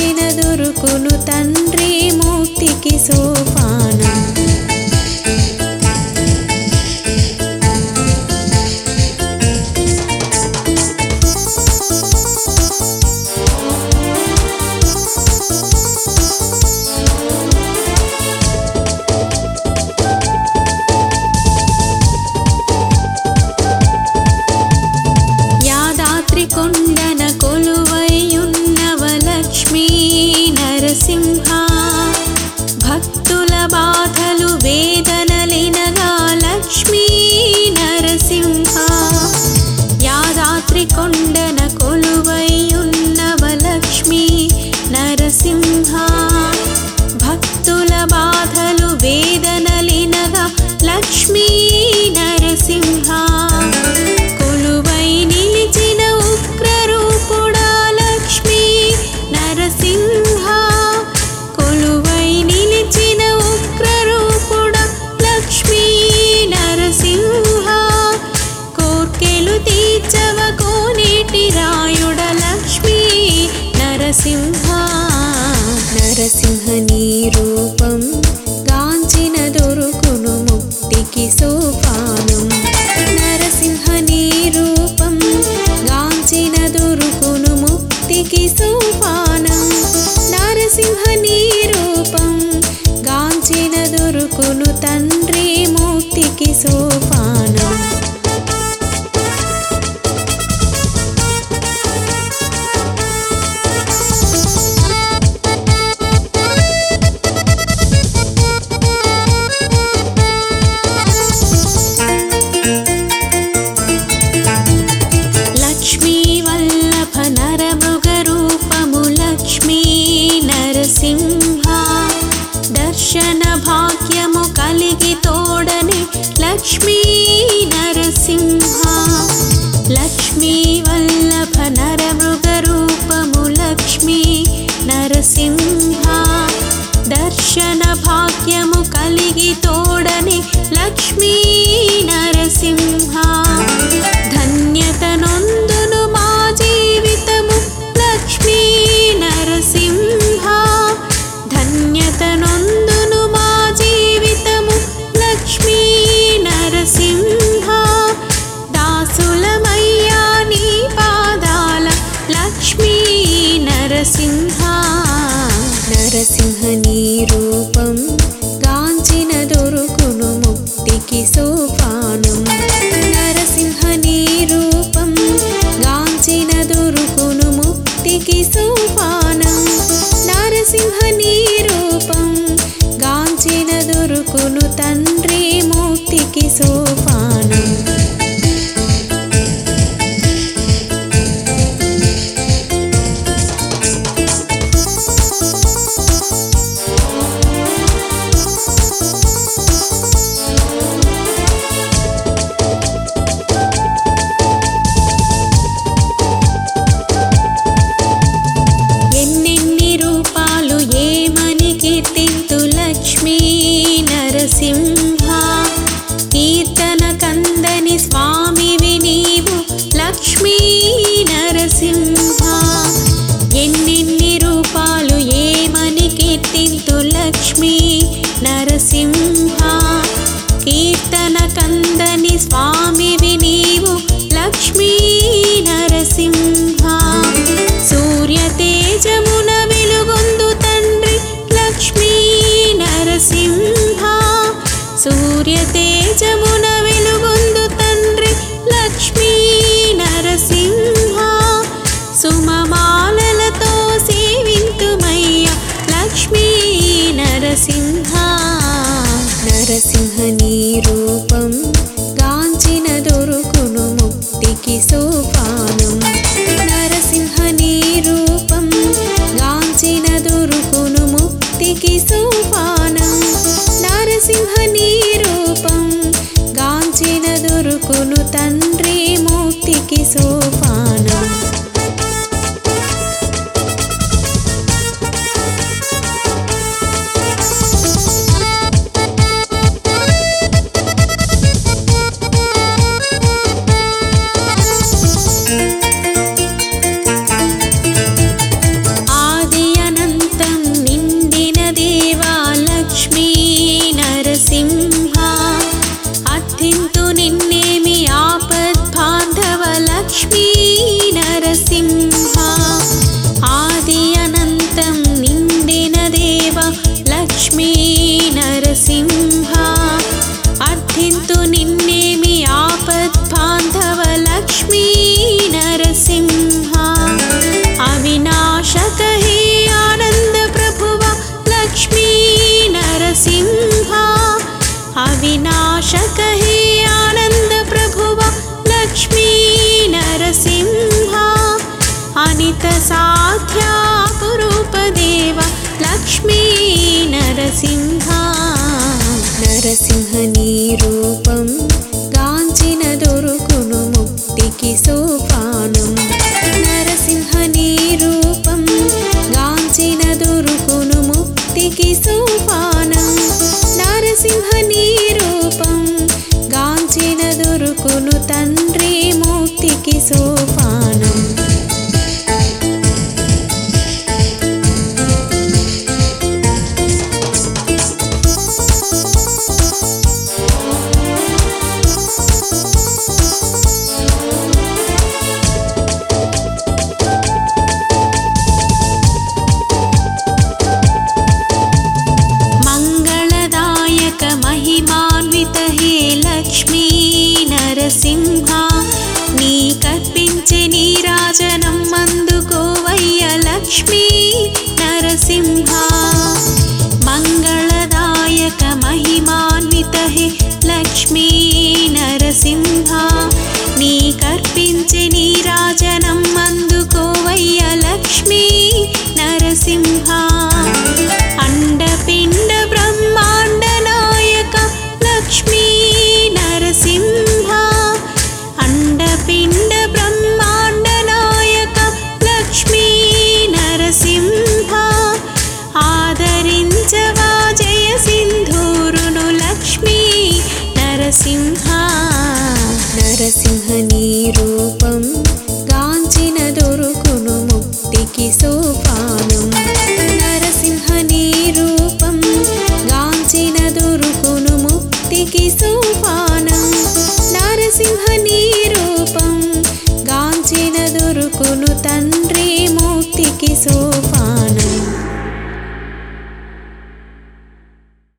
గాంచిన దొరుకును తండ్రి ముక్తికి సోపానం యాదాద్రి కొండన కొలువైయున్నవ లక్ష్మీ నరసింహ భక్తుల బాధలు వేదనలినగా లక్ష్మీ నరసింహ యాదాద్రి కొండన కొలువైయున్నవ లక్ష్మీ నరసింహ భక్తుల బాధలు వేదనలినగా లక్ష్మీ నరసింహ కొలువై నిలిచిన ఉగ్రరూపుడా లక్ష్మీ నరసింహ కొలువై నిలిచిన ఉగ్రరూపుడా లక్ష్మీ నరసింహ కోర్కెలు తీర్చవ కోనేటి రాయుడ లక్ష్మీ నరసింహ నరసింహ నీ రూపం గాంచిన దొరుకును ముక్తికి సోపానం నరసింహ నీ రూపం గాంచిన దొరుకును ముక్తికి సోపానం నరసింహ నీ రూపం గాంచిన దొరుకును తండ్రి ముక్తికి సోపానం లక్ష్మీ వల్లభ నరమృగ రూపము లక్ష్మీ నరసింహ దర్శన భాగ్యము కలిగి తోడని లక్ష్మీ నరసింహ లక్ష్మీ వల్లభ నరమృగ రూపము లక్ష్మీ నరసింహ దర్శన భాగ్యము కలిగి తోడని లక్ష్మీ నరసింహ ధన్యత నొందును మా జీవితము లక్ష్మీ నరసింహ ధన్యత నొందును మా జీవితము లక్ష్మీ నరసింహ దాసులమయ్యా నీ పాదాల లక్ష్మీ నరసింహ నరసింహ నీ రూపం గాంచిన దొరుకును ముక్తికి సోపానం నరసింహ నీ రూపం గాంచిన దొరుకును ముక్తికి సోపానం నరసింహ నీ రూపం గాంచిన దొరుకును తండ్రి ముక్తికి సోపానం ఎన్నెన్ని రూపాలు ఏమని కీర్తింతు లక్ష్మీ నరసింహ కీర్తన కందని స్వామివి నీవు లక్ష్మీ నరసింహ ఎన్నెన్ని రూపాలు ఏమని కీర్తింతు లక్ష్మీ నరసింహ కీర్తన కందని స్వామివి నీవు లక్ష్మీ నరసింహ సూర్య తేజమున వెలుగొందు తండ్రి లక్ష్మీ నరసింహ సూర్య తేజమున వెలుగొందు తండ్రి లక్ష్మీ నరసింహ సుమమాలలతో సేవింతుమయ్య లక్ష్మీ నరసింహ నరసింహ నీ రూపం గాంచిన దొరుకును ముక్తికి సోపానం నరసింహ నీ రూపం గాంచిన దొరుకును ముక్తికి సోపానం నరసింహ నీ రూపం గాంచిన దొరుకును తండ్రి ముక్తికి సోపానం నరసింహ నరసింహ నీ రూపం గాంచిన దొరుకును ముక్తికి సోపానం నరసింహ నీ రూపం గాంచిన దొరుకును ముక్తికి సోపానం నరసింహ నీ రూపం గాంచిన దొరుకును తండ్రి ముక్తికి సోపానం మంగళదాయక మహిమాన్విత హే లక్ష్మీ నరసింహ నీ కర్పించే నీరాజనం అందుకోవయ్య లక్ష్మీ నరసింహ మంగళదాయక మహిమాన్విత హే లక్ష్మీ నరసింహ నీ కర్పించే నీరాజనం అందుకోవయ్య లక్ష్మీ నరసింహ అండపిండ బ్రహ్మాండ నాయక లక్ష్మీ నరసింహ అండపిండ బ్రహ్మాండ నాయక లక్ష్మీ నరసింహ ఆదరించవా జయ సింధూరును లక్ష్మీ నరసింహ నరసింహ నీ రూపం గాంచిన దొరుకును ముక్తికి సోపానం నరసింహ నీ రూపం గాంచిన దొరుకును ముక్తికి సోపానం నరసింహ నీ రూపం గాంచిన దొరుకును తన్